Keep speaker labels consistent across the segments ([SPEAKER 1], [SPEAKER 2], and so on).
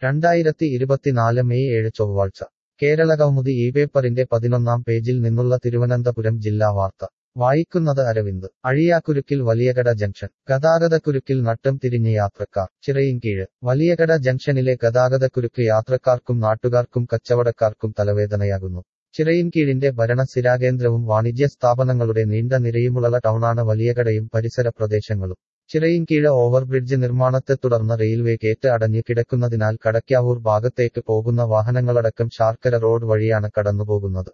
[SPEAKER 1] രണ്ടായിരത്തി ഇരുപത്തിനാല് മെയ് ഏഴ് ചൊവ്വാഴ്ച കേരളകൗമുദി ഈ പേപ്പറിന്റെ പതിനൊന്നാം പേജിൽ നിന്നുള്ള തിരുവനന്തപുരം ജില്ലാ വാർത്ത വായിക്കുന്നത് അരവിന്ദ് അഴിയാക്കുരുക്കിൽ വലിയകട ജംഗ്ഷൻ ഗതാഗതക്കുരുക്കിൽ നട്ടം തിരിഞ്ഞ് യാത്രക്കാർ ചിറയിൻകീഴ് വലിയകട ജംഗ്ഷനിലെ ഗതാഗതക്കുരുക്ക് യാത്രക്കാർക്കും നാട്ടുകാർക്കും കച്ചവടക്കാർക്കും തലവേദനയാകുന്നു ചിറയിൻകീഴിന്റെ ഭരണസിരാകേന്ദ്രവും വാണിജ്യ സ്ഥാപനങ്ങളുടെ നീണ്ട നിരയുമുള്ള ടൗണാണ് വലിയകടയും പരിസര പ്രദേശങ്ങളും ചിറയിൻകീഴ് ഓവർബ്രിഡ്ജ് നിർമ്മാണത്തെ തുടർന്ന് റെയിൽവേ ഗേറ്റ് അടഞ്ഞു കിടക്കുന്നതിനാൽ കടയ്ക്കാവൂർ ഭാഗത്തേക്ക് പോകുന്ന വാഹനങ്ങളടക്കം ശാർക്കര റോഡ് വഴിയാണ് കടന്നുപോകുന്നത്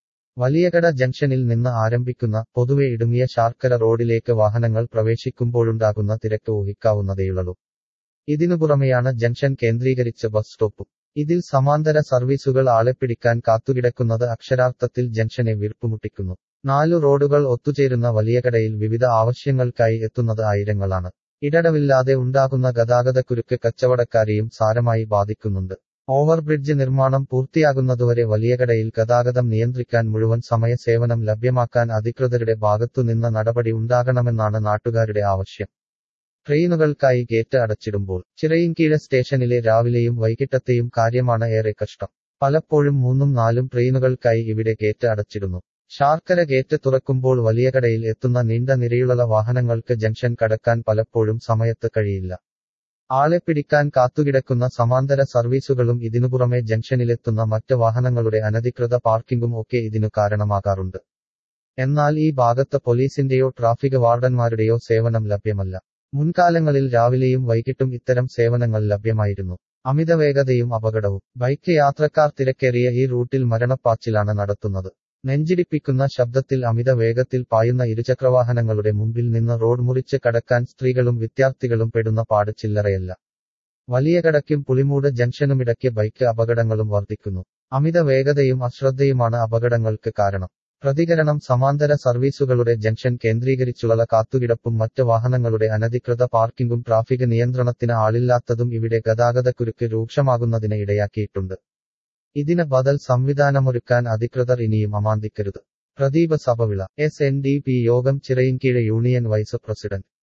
[SPEAKER 1] വലിയകട ജംഗ്ഷനിൽ നിന്ന് ആരംഭിക്കുന്ന പൊതുവെ ഇടുങ്ങിയ ശാർക്കര റോഡിലേക്ക് വാഹനങ്ങൾ പ്രവേശിക്കുമ്പോഴുണ്ടാകുന്ന തിരക്ക് ഊഹിക്കാവുന്നതേയുള്ളൂ ഇതിനു പുറമെയാണ് ജംഗ്ഷൻ കേന്ദ്രീകരിച്ച് ബസ് സ്റ്റോപ്പും ഇതിൽ സമാന്തര സർവീസുകൾ ആളെപ്പിടിക്കാൻ കാത്തുകിടക്കുന്നത് അക്ഷരാർത്ഥത്തിൽ ജംഗ്ഷനെ വീർപ്പുമുട്ടിക്കുന്നു നാലു റോഡുകൾ ഒത്തുചേരുന്ന വലിയകടയിൽ വിവിധ ആവശ്യങ്ങൾക്കായി എത്തുന്നത് ആയിരങ്ങളാണ് ഇടടവില്ലാതെ ഉണ്ടാകുന്ന ഗതാഗതക്കുരുക്ക് കച്ചവടക്കാരെയും സാരമായി ബാധിക്കുന്നുണ്ട് ഓവർബ്രിഡ്ജ് നിർമ്മാണം പൂർത്തിയാകുന്നതുവരെ വലിയകടയിൽ ഗതാഗതം നിയന്ത്രിക്കാൻ മുഴുവൻ സമയ സേവനം ലഭ്യമാക്കാൻ അധികൃതരുടെ ഭാഗത്തുനിന്ന് നടപടി ഉണ്ടാകണമെന്നാണ് നാട്ടുകാരുടെ ആവശ്യം ട്രെയിനുകൾക്കായി ഗേറ്റ് അടച്ചിടുമ്പോൾ ചിറയിൻകീഴ സ്റ്റേഷനിലെ രാവിലെയും വൈകിട്ടത്തെയും കാര്യമാണ് ഏറെ കഷ്ടം പലപ്പോഴും മൂന്നും നാലും ട്രെയിനുകൾക്കായി ഇവിടെ ഗേറ്റ് അടച്ചിടുന്നു ശാർക്കര ഗേറ്റ് തുറക്കുമ്പോൾ വലിയകടയിൽ എത്തുന്ന നീണ്ട നിരയുള്ള വാഹനങ്ങൾക്ക് ജംഗ്ഷൻ കടക്കാൻ പലപ്പോഴും സമയത്ത് കഴിയില്ല ആളെ പിടിക്കാൻ കാത്തുകിടക്കുന്ന സമാന്തര സർവീസുകളും ഇതിനു പുറമെ ജംഗ്ഷനിലെത്തുന്ന മറ്റ് വാഹനങ്ങളുടെ അനധികൃത പാർക്കിംഗും ഒക്കെ ഇതിനു കാരണമാകാറുണ്ട് എന്നാൽ ഈ ഭാഗത്ത് പോലീസിന്റെയോ ട്രാഫിക് വാർഡന്മാരുടെയോ സേവനം ലഭ്യമല്ല മുൻകാലങ്ങളിൽ രാവിലെയും വൈകിട്ടും ഇത്തരം സേവനങ്ങൾ ലഭ്യമായിരുന്നു അമിതവേഗതയും അപകടവും ബൈക്ക് യാത്രക്കാർ തിരക്കേറിയ ഈ റൂട്ടിൽ മരണപ്പാച്ചിലാണ് നടത്തുന്നത് നെഞ്ചിടിപ്പിക്കുന്ന ശബ്ദത്തിൽ അമിത വേഗത്തിൽ പായുന്ന ഇരുചക്രവാഹനങ്ങളുടെ മുമ്പിൽ നിന്ന് റോഡ് മുറിച്ച് കടക്കാൻ സ്ത്രീകളും വിദ്യാർത്ഥികളും പെടുന്ന പാട് ചില്ലറയല്ല വലിയ കടയ്ക്കും പുളിമൂട് ജംഗ്ഷനുമിടയ്ക്ക് ബൈക്ക് അപകടങ്ങളും വർദ്ധിക്കുന്നു അമിത വേഗതയും അശ്രദ്ധയുമാണ് അപകടങ്ങൾക്ക് കാരണം പ്രതികരണം സമാന്തര സർവീസുകളുടെ ജംഗ്ഷൻ കേന്ദ്രീകരിച്ചുള്ള കാത്തുകിടപ്പും മറ്റ് വാഹനങ്ങളുടെ അനധികൃത പാർക്കിംഗും ട്രാഫിക് നിയന്ത്രണത്തിന് ആളില്ലാത്തതും ഇവിടെ ഗതാഗതക്കുരുക്ക് രൂക്ഷമാകുന്നതിന് ഇടയാക്കിയിട്ടുണ്ട് ഇതിന് ബദൽ സംവിധാനമൊരുക്കാൻ അധികൃതർ ഇനിയും അമാന്തിക്കരുത് Pradeepa Sabhavila S N D P യോഗം ചിറയിൻകീഴ് യൂണിയൻ വൈസ് പ്രസിഡന്റ്